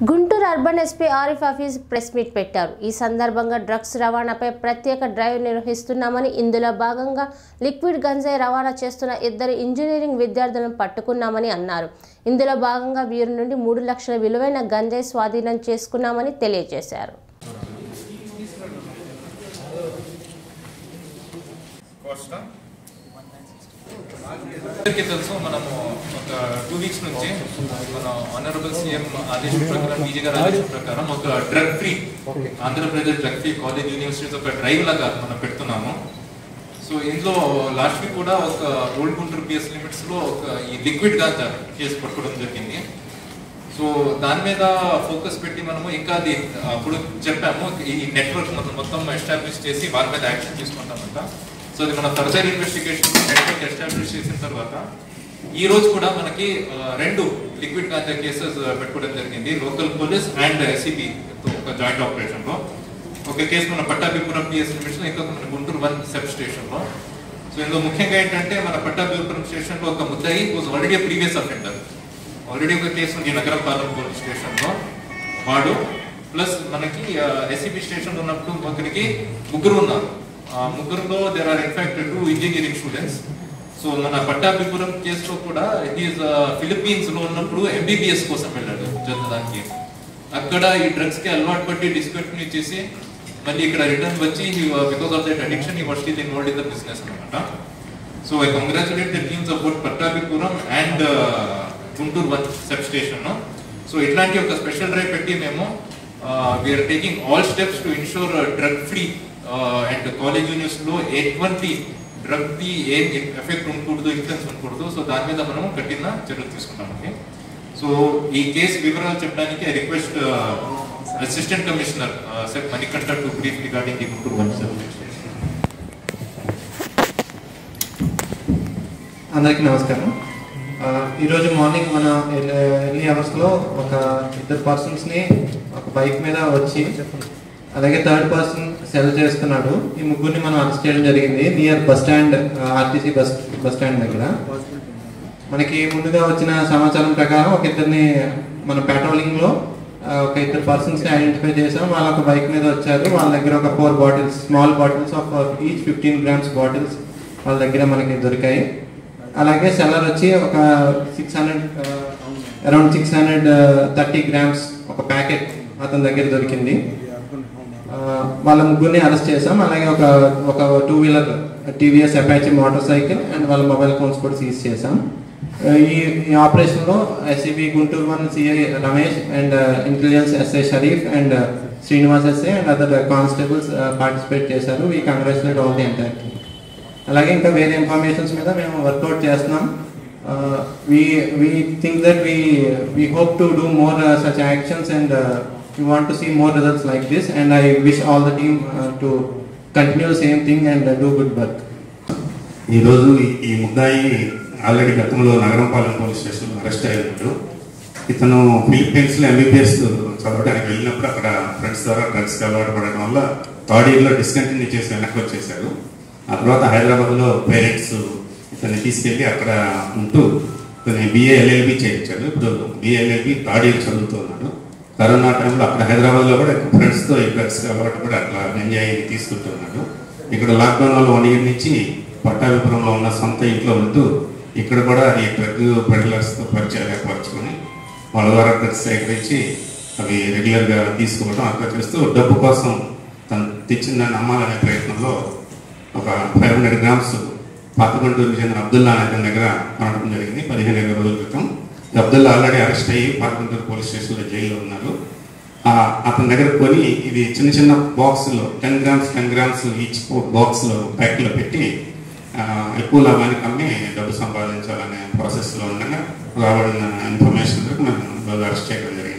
Guntur urban SP Arif Hafeez press meet పెట్టారు ఈ సందర్భంగా డ్రగ్స్ రవాణాపై ప్రత్యేక డ్రైవ్ నిర్వహిస్తున్నామని ఇందులో భాగంగా లిక్విడ్ గంజాయి రవాణా చేస్తున్న ఇద్దరు ఇంజనీరింగ్ విద్యార్థులను పట్టుకున్నామని అన్నారు ఇందులో భాగంగా వీరి నుండి మూడు లక్షల విలువైన గంజాయి స్వాధీనం చేసుకున్నామని తెలియజేశారు కోస్టా అందరికీ తెలుసు మనము ఒక టూ వీక్స్ నుంచి మన ఆనరబుల్ సీఎం ఆదేశం ప్రకారం డీజీ గారి ఆదేశం ప్రకారం ఒక drug free Andhra Pradesh drug free college universities ఒక డ్రైవ్ లాగా మనం పెడుతున్నాము సో ఇందులో లాస్ట్ వీక్ కూడా ఒక ఓల్డ్ గుంటూరు పిఎస్ లిమిట్స్ లో ఒక ఈ లిక్విడ్ గాంజా కేసు పట్టుకోవడం జరిగింది సో దాని మీద ఫోకస్ పెట్టి మనము ఇంకా అది అప్పుడు చెప్పాము ఈ నెట్వర్క్ మొత్తం మొత్తం ఎస్టాబ్లిష్ చేసి వాళ్ళ మీద యాక్షన్ తీసుకుంటామంట సో అది మన ఫర్దర్ ఇన్వెస్టిగేషన్ నెట్వర్క్ ఎస్టాబ్లిష్ చేసిన తర్వాత ఈ రోజు కూడా మనకి ఆ, రెండు లిక్విడ్ గాంజా కేసెస్ పెట్టుకోవడం జరిగింది లోకల్ పోలీస్ అండ్ ఎస్సీబీ ఒక జాయింట్ ఆపరేషన్ లో ఒక కేసు మన పట్టాభిపురం పిఎస్ లిమిట్స్ లో ఇంకొక మన గుంటూరు వన్ సబ్ స్టేషన్ లో సో ఇందులో ముఖ్యంగా ఏంటంటే మన పట్టాభిపురం స్టేషన్ లో ఒక ముద్దాయి was already previous offender already ఒక కేసు ఉంది నగరం పాలన పోలీస్ స్టేషన్ లో వాడు ప్లస్ మనకి ఎస్సీబీ స్టేషన్ ఉన్నప్పుడు ఒకరికి ముగ్గురు ఉన్నారు ఆ ముగ్గురులో there are in fact two engineering students so మన పట్టాభిపురం కేసులో కూడా హీస్ ఫిలిప్పీన్స్ లో ఉన్నప్పుడు ఎంబీబీఎస్ కోసం వెళ్ళాడు చదవడానికి అక్కడ ఈ డ్రగ్స్ కి అలవాటు పట్టి డిస్కంటిన్యూ చేసి మళ్ళీ ఇక్కడ రిటర్న్ వచ్చి బికాస్ ఆఫ్ దట్ అడిక్షన్ ఈ was still involved in the business అనమాట so I congratulate the teams of both Pattabhipuram and Guntur one sub station so ఇట్లాంటి ఒక స్పెషల్ డ్రైవ్ పెట్టి మేము we're taking all steps to ensure drug free and college యూనివర్సిటీలో ఎటువంటి drug the ఏం effect ఉండకూడదు influence ఉండకూడదు సో దాని మీద మనము కఠిన చర్యలు తీసుకుంటామండి సో ఈ కేసు వివరాలు చెప్పడానికి I request assistant commissioner sir Manikanta to brief regarding the Guntur one sub అందరికీ నమస్కారం ఆ, ఈరోజు మార్నింగ్ మన ఎర్లీ అవర్స్లో ఒక ఇద్దరు పర్సన్స్ని ఒక బైక్ మీద వచ్చి అలాగే థర్డ్ పర్సన్ సెల్ చేస్తున్నాడు ఈ ముగ్గురిని మనం అరెస్ట్ చేయడం జరిగింది near bus stand RTC bus bus stand దగ్గర మనకి ముందుగా వచ్చిన సమాచారం ప్రకారం ఒక ఇద్దరిని మన పెట్రోలింగ్ లో ఆ, ఒక ఇద్దరు పర్సన్స్ ని ఐడెంటిఫై చేసాం వాళ్ళు ఒక బైక్ మీద వచ్చారు వాళ్ళ దగ్గర ఒక four bottles small bottles of each fifteen grams bottles వాళ్ళ దగ్గర మనకి దొరికాయి అలాగే సెల్లర్ వచ్చి ఒక six hundred around six hundred thirty grams ఒక ప్యాకెట్ అతని దగ్గర దొరికింది ఆ, వాళ్ళ ముగ్గురిని అరెస్ట్ చేసాం అలాగే ఒక ఒక two wheeler TVS Apache motor cycle and వాళ్ళ మొబైల్ ఫోన్స్ కూడా సీజ్ చేసాం ఆ, ఈ ఈ ఆపరేషన్ లో SCB Guntur one CI Ramesh and intelligence SI Sharif and Srinivas SI and other constables participate చేశారు we congratulate all the entire అలాగే ఇంకా వేరే ఇన్ఫర్మేషన్స్ మీద మేము వర్కౌట్ చేస్తున్నాం we we think that we we hope to do more such actions and we want to see more results like this and I wish all the team to continue same thing and do good work ఈరోజు ఈ- ఈ ముద్దాయి already గతంలో Nagarampalem police స్టేషన్లో arrest అయ్యాడు ఇతను Philippines లో MBBS చదవడానికి వెళ్ళినప్పుడు అక్కడ ఫ్రెండ్స్ ద్వారా డ్రగ్స్కి అలవాటు పడడం వల్ల థర్డ్ ఇయర్లో డిస్కంటిన్యూ చేసి వెనక్కి వచ్చేసాడు ఆ తర్వాత హైదరాబాద్లో పేరెంట్స్ ఇతన్ని తీసుకెళ్ళి అక్కడ ఉంటూ ఇతని బిఏ ఎల్ఎల్బి చేయించాడు ఇప్పుడు బిఏ ఎల్ఎల్బి థర్డ్ ఇయర్ చదువుతున్నాడు కరోనా టైంలో అక్కడ హైదరాబాద్లో కూడా ఫ్రెండ్స్తో ఈ డ్రగ్స్కి అలవాటు పడి అట్లా ఎంజాయ్ తీసుకుంటున్నాడు ఇక్కడ లాక్డౌన్ వల్ల వన్ ఇయర్ నుంచి పట్టాభిపురంలో ఉన్న సొంత ఇంట్లో ఉంటూ ఇక్కడ కూడా ఈ డ్రగ్ పెడలర్స్తో పరిచయాలు ఏర్పరచుకొని వాళ్ళ ద్వారా డ్రగ్స్ సేకరించి అవి రెగ్యులర్గా తీసుకోవడం అట్లా చేస్తూ డబ్బు కోసం తను తెచ్చిన దాన్ని అమ్మాలనే ప్రయత్నంలో ఒక ఫైవ్ హండ్రెడ్ గ్రామ్స్ పాతగుంటూరుకు చెందిన అబ్దుల్లా అనే అతని దగ్గర కొనడం జరిగింది పదిహేను ఇరవై రోజుల క్రితం ఈ అబ్దుల్లా ఆల్రెడీ అరెస్ట్ అయ్యి పాతగుంటూరు పోలీస్ స్టేషన్లో జైల్లో ఉన్నారు ఆ, అతని దగ్గర కొని ఇది చిన్న చిన్న బాక్స్లో ten grams ten grams each బాక్స్లో ప్యాక్లో పెట్టి ఆ, ఎక్కువ లాభానికి అమ్మి డబ్బు సంపాదించాలనే ప్రాసెస్లో ఉండగా రాబడిన ఇన్ఫర్మేషన్ మేరకు మేము అరెస్ట్ చేయడం జరిగింది